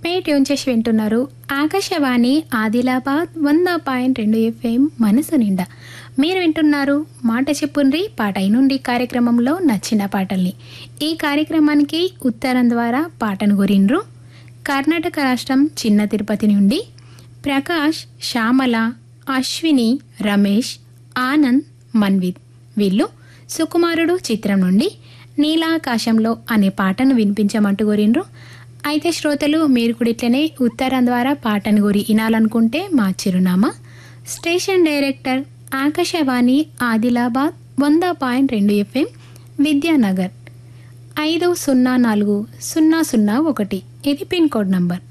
మే tune చేసి వింటున్నారు ఆకాశవాణి ఆదిలాబాద్ వంద పాయింట్ రెండు ఎఫ్ఎం మనసు నిండా మీరు వింటున్నారు మాట చెప్పుండ్రి పాట నుండి కార్యక్రమంలో నచ్చిన పాటల్ని ఈ కార్యక్రమానికి ఉత్తరం ద్వారా పాటను గురిండ్రు కర్ణాటక రాష్ట్రం చిన్న తిరుపతి నుండి ప్రకాష్ శ్యామల అశ్విని రమేష్ ఆనంద్ మన్విత్ వీళ్ళు సుకుమారుడు చిత్రం నుండి నీలాకాశంలో అనే పాటను వినిపించమంటూ కోరిండ్రు అయితే శ్రోతలు మీరు కూడా ఇట్లనే ఉత్తరం ద్వారా పాటను గురి వినాలనుకుంటే మా చిరునామా స్టేషన్ డైరెక్టర్ ఆకాశవాణి ఆదిలాబాద్ వంద పాయింట్ రెండు ఎఫ్ఎం విద్యానగర్ ఐదు సున్నా నాలుగు సున్నా సున్నా ఒకటి ఇది పిన్ కోడ్ నంబర్